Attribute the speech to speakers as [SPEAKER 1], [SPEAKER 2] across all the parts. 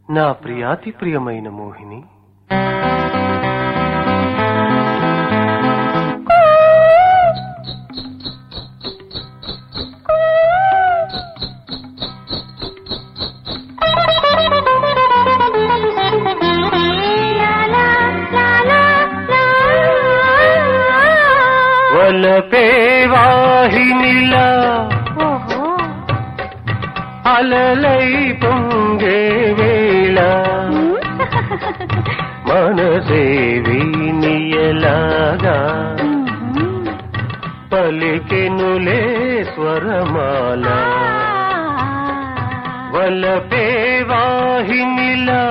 [SPEAKER 1] నా ప్రియాతి ప్రియమైన మోహిని వలపే వాహినిలా అలలై పొంగే వేళ మనసే వీనియలాగా పలికెనులే స్వరమాల వలపే వాహినిలా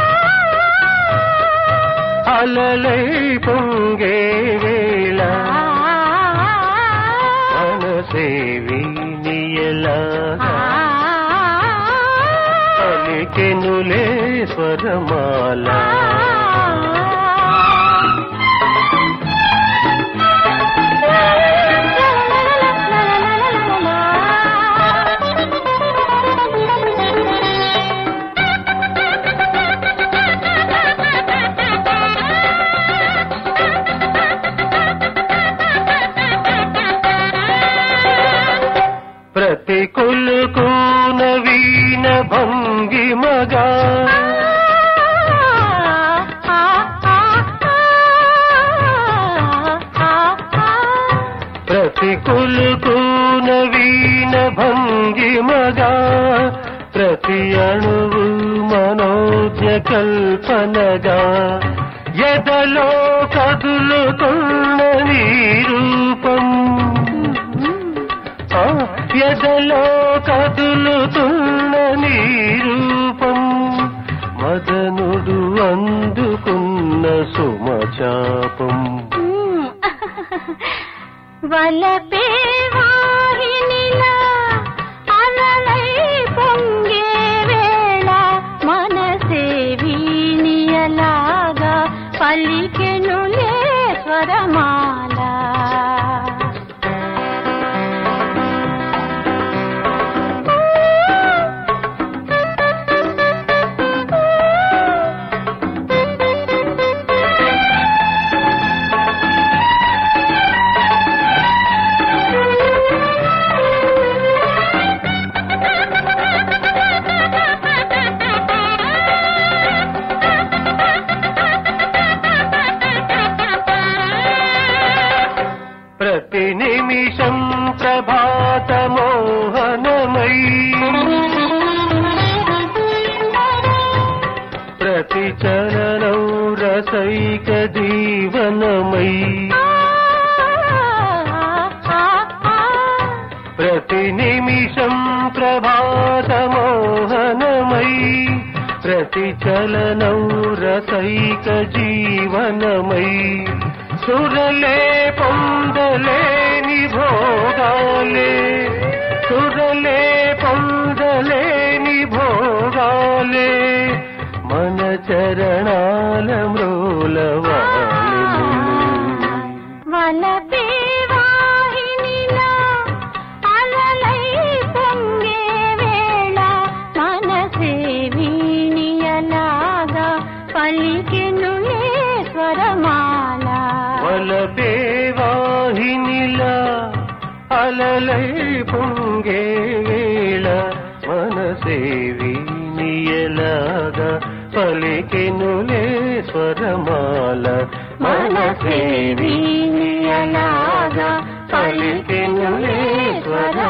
[SPEAKER 1] అలలై పొంగే వేళ మనసే వీనియలాగా పలికెనులే స్వరమాల ప్రతి కొలుకు నవీన భంగిమగా ప్రతి కొలుకు నవీన భంగిమగా ప్రతి అణువు మనోజ్ఞ కల్పనగా ఎదలో కదులుతున్న నీ రూపం ఆ ఎదలో కదులుతున్న నీ రూపం మదనుడు అందుకున్న సుమచాపం
[SPEAKER 2] వలపే వాహినిలా అలలై పొంగే వేళ మనసే వీణియలాగా పలికెనులే స్వరమాల
[SPEAKER 1] ప్రతి నిమిషం ప్రభాత మోహనమై ప్రతి చరణం రసైక జీవనమై ప్రతి నిమిషం ప్రభాత మోహనమై ప్రతి చలనం రసైక జీవనమై సురలే పొందలేని భోగాలే సురలే పొందలేని భోగాలే మన చరణాల మ్రోలవాలి
[SPEAKER 2] వలపే వాహినిలా అలలై పొంగే వేళ మనసే వీణియలాగా పలికెనులే స్వరమాల
[SPEAKER 1] వలపే వాహినిలా అలలై పొంగే వేళ మనసే వీనియలాగా పలికెనులే స్వరమాల మనసే వీనియలాగా పలికెనులే స్వరమాల